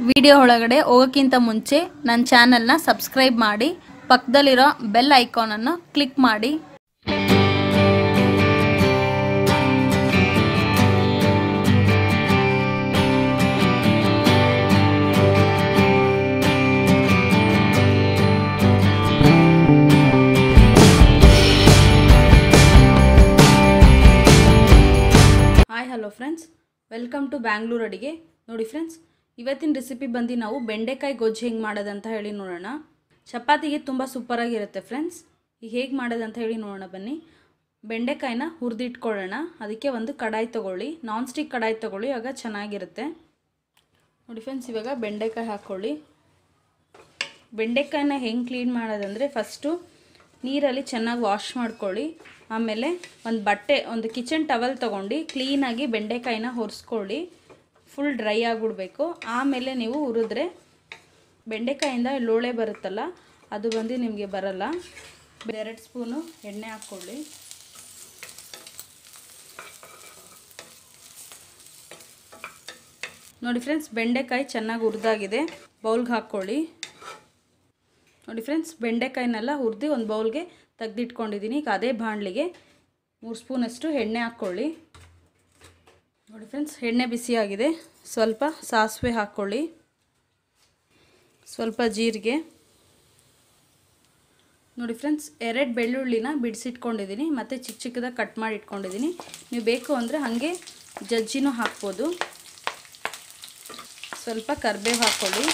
video ಒಳಗಡೆ ಹೋಗೋಕ್ಕಿಂತ ಮುಂಚೆ ನನ್ನ ಚಾನಲ್ನ ಸಬ್ಸ್ಕ್ರೈಬ್ ಮಾಡಿ ಪಕ್ಕದಲ್ಲಿರೋ ಬೆಲ್ ಐಕಾನನ್ನು ಕ್ಲಿಕ್ ಮಾಡಿ hi hello friends welcome to Bangalore ಅಡಿಗೆ ನೋಡಿ ಫ್ರೆಂಡ್ಸ್ ಇವತ್ತಿನ ರೆಸಿಪಿ ಬಂದು ನಾವು ಬೆಂಡೆಕಾಯಿ ಗೊಜ್ಜು ಹೆಂಗೆ ಮಾಡೋದಂತ ಹೇಳಿ ನೋಡೋಣ ಚಪಾತಿಗೆ ತುಂಬ ಸೂಪರಾಗಿರುತ್ತೆ ಫ್ರೆಂಡ್ಸ್ ಈಗ ಹೇಗೆ ಮಾಡೋದಂತ ಹೇಳಿ ನೋಡೋಣ ಬನ್ನಿ ಬೆಂಡೆಕಾಯಿನ ಹುರಿದಿಟ್ಕೊಳ್ಳೋಣ ಅದಕ್ಕೆ ಒಂದು ಕಡಾಯಿ ತೊಗೊಳ್ಳಿ ನಾನ್ ಸ್ಟಿಕ್ ಕಡಾಯಿ ತೊಗೊಳ್ಳಿ ಆಗ ಚೆನ್ನಾಗಿರುತ್ತೆ ನೋಡಿ ಫ್ರೆಂಡ್ಸ್ ಇವಾಗ ಬೆಂಡೆಕಾಯಿ ಹಾಕ್ಕೊಳ್ಳಿ ಬೆಂಡೆಕಾಯಿನ ಹೆಂಗೆ ಕ್ಲೀನ್ ಮಾಡೋದಂದರೆ ಫಸ್ಟು ನೀರಲ್ಲಿ ಚೆನ್ನಾಗಿ ವಾಶ್ ಮಾಡ್ಕೊಳ್ಳಿ ಆಮೇಲೆ ಒಂದು ಬಟ್ಟೆ ಒಂದು ಕಿಚನ್ ಟವಲ್ ತೊಗೊಂಡು ಕ್ಲೀನಾಗಿ ಬೆಂಡೆಕಾಯಿನ ಒರೆಸ್ಕೊಳ್ಳಿ ಫುಲ್ ಡ್ರೈ ಆಗಿಬಿಡ್ಬೇಕು ಆಮೇಲೆ ನೀವು ಹುರಿದ್ರೆ ಬೆಂಡೆಕಾಯಿಂದ ಲೋಳೆ ಬರುತ್ತಲ್ಲ ಅದು ಬಂದು ನಿಮಗೆ ಬರಲ್ಲ ಎರಡು ಸ್ಪೂನು ಎಣ್ಣೆ ಹಾಕ್ಕೊಳ್ಳಿ ನೋಡಿ ಫ್ರೆಂಡ್ಸ್ ಬೆಂಡೆಕಾಯಿ ಚೆನ್ನಾಗಿ ಹುರಿದಾಗಿದೆ ಬೌಲ್ಗೆ ಹಾಕ್ಕೊಳ್ಳಿ ನೋಡಿ ಫ್ರೆಂಡ್ಸ್ ಬೆಂಡೆಕಾಯಿನೆಲ್ಲ ಹುರಿದು ಒಂದು ಬೌಲ್ಗೆ ತೆಗೆದಿಟ್ಕೊಂಡಿದ್ದೀನಿ ಈಗ ಅದೇ ಬಾಣಲಿಗೆ ಮೂರು ಸ್ಪೂನಷ್ಟು ಎಣ್ಣೆ ಹಾಕ್ಕೊಳ್ಳಿ ನೋಡಿ ಫ್ರೆಂಡ್ಸ್ ಎಣ್ಣೆ ಬಿಸಿಯಾಗಿದೆ ಸ್ವಲ್ಪ ಸಾಸಿವೆ ಹಾಕ್ಕೊಳ್ಳಿ ಸ್ವಲ್ಪ ಜೀರಿಗೆ ನೋಡಿ ಫ್ರೆಂಡ್ಸ್ ಎರಡು ಬೆಳ್ಳುಳ್ಳಿನ ಬಿಡಿಸಿಟ್ಕೊಂಡಿದ್ದೀನಿ ಮತ್ತು ಚಿಕ್ಕ ಚಿಕ್ಕದಾಗಿ ಕಟ್ ಮಾಡಿ ಇಟ್ಕೊಂಡಿದ್ದೀನಿ ನೀವು ಬೇಕು ಅಂದರೆ ಹಾಗೆ ಜಜ್ಜಿನೂ ಹಾಕ್ಬೋದು ಸ್ವಲ್ಪ ಕರಿಬೇವು ಹಾಕ್ಕೊಳ್ಳಿ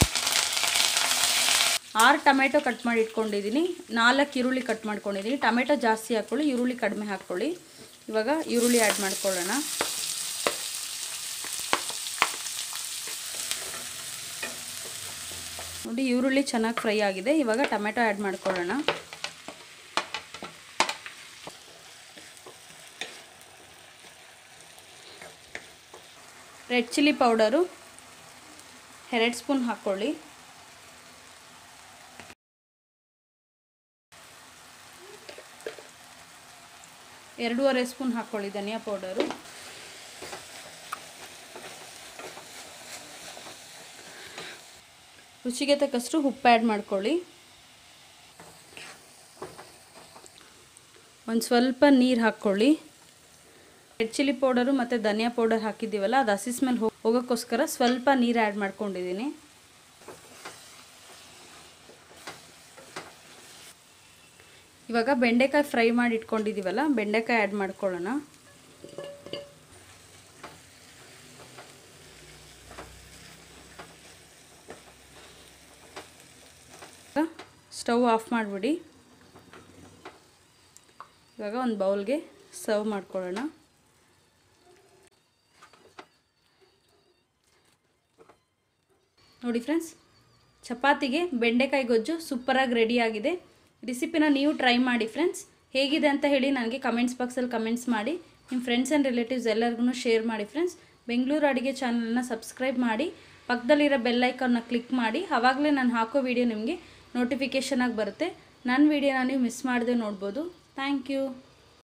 ಆರು ಟೊಮೆಟೊ ಕಟ್ ಮಾಡಿ ಇಟ್ಕೊಂಡಿದ್ದೀನಿ ನಾಲ್ಕು ಈರುಳ್ಳಿ ಕಟ್ ಮಾಡ್ಕೊಂಡಿದ್ದೀನಿ ಟೊಮೆಟೊ ಜಾಸ್ತಿ ಹಾಕ್ಕೊಳ್ಳಿ ಈರುಳ್ಳಿ ಕಡಿಮೆ ಹಾಕ್ಕೊಳ್ಳಿ ಇವಾಗ ಈರುಳ್ಳಿ ಆ್ಯಡ್ ಮಾಡ್ಕೊಳ್ಳೋಣ ನೋಡಿ ಈರುಳ್ಳಿ ಚೆನ್ನಾಗಿ ಫ್ರೈ ಆಗಿದೆ ಇವಾಗ ಟೊಮೆಟೊ ಆ್ಯಡ್ ಮಾಡ್ಕೊಳ್ಳೋಣ ರೆಡ್ ಚಿಲ್ಲಿ ಪೌಡರು ಎರಡು ಸ್ಪೂನ್ ಹಾಕ್ಕೊಳ್ಳಿ ಎರಡೂವರೆ ಸ್ಪೂನ್ ಹಾಕ್ಕೊಳ್ಳಿ ಧನಿಯಾ ಪೌಡರು ರುಚಿಗೆ ತಕ್ಕಷ್ಟು ಉಪ್ಪು ಆ್ಯಡ್ ಮಾಡ್ಕೊಳ್ಳಿ ಒಂದು ಸ್ವಲ್ಪ ನೀರು ಹಾಕ್ಕೊಳ್ಳಿ ರೆಡ್ ಚಿಲ್ಲಿ ಪೌಡರು ಮತ್ತು ಧನಿಯಾ ಪೌಡರ್ ಹಾಕಿದ್ದೀವಲ್ಲ ಅದು ಹಸಿ ಸ್ಮೆಲ್ ಹೋಗೋಕ್ಕೋಸ್ಕರ ಸ್ವಲ್ಪ ನೀರು ಆ್ಯಡ್ ಮಾಡ್ಕೊಂಡಿದ್ದೀನಿ ಇವಾಗ ಬೆಂಡೆಕಾಯಿ ಫ್ರೈ ಮಾಡಿ ಇಟ್ಕೊಂಡಿದ್ದೀವಲ್ಲ ಬೆಂಡೆಕಾಯಿ ಆ್ಯಡ್ ಮಾಡ್ಕೊಳ್ಳೋಣ ಸ್ಟವ್ ಆಫ್ ಮಾಡಿಬಿಡಿ ಇವಾಗ ಒಂದು ಬೌಲ್ಗೆ ಸರ್ವ್ ಮಾಡ್ಕೊಳ್ಳೋಣ ನೋಡಿ ಫ್ರೆಂಡ್ಸ್ ಚಪಾತಿಗೆ ಬೆಂಡೆಕಾಯಿ ಗೊಜ್ಜು ಸೂಪರಾಗಿ ರೆಡಿಯಾಗಿದೆ ರೆಸಿಪಿನ ನೀವು ಟ್ರೈ ಮಾಡಿ ಫ್ರೆಂಡ್ಸ್ ಹೇಗಿದೆ ಅಂತ ಹೇಳಿ ನನಗೆ ಕಮೆಂಟ್ಸ್ ಬಾಕ್ಸಲ್ಲಿ ಕಮೆಂಟ್ಸ್ ಮಾಡಿ ನಿಮ್ಮ ಫ್ರೆಂಡ್ಸ್ ಆ್ಯಂಡ್ ರಿಲೇಟಿವ್ಸ್ ಎಲ್ಲರಿಗೂ ಶೇರ್ ಮಾಡಿ ಫ್ರೆಂಡ್ಸ್ ಬೆಂಗಳೂರು ಅಡುಗೆ ಚಾನಲ್ನ ಸಬ್ಸ್ಕ್ರೈಬ್ ಮಾಡಿ ಪಕ್ಕದಲ್ಲಿರೋ ಬೆಲ್ಲೈಕನ್ನ ಕ್ಲಿಕ್ ಮಾಡಿ ಆವಾಗಲೇ ನಾನು ಹಾಕೋ ವಿಡಿಯೋ ನಿಮಗೆ ನೋಟಿಫಿಕೇಷನ್ ಆಗಿ ಬರುತ್ತೆ ನನ್ನ ವಿಡಿಯೋನ ನೀವು ಮಿಸ್ ಮಾಡದೆ ನೋಡ್ಬೋದು ಥ್ಯಾಂಕ್ ಯು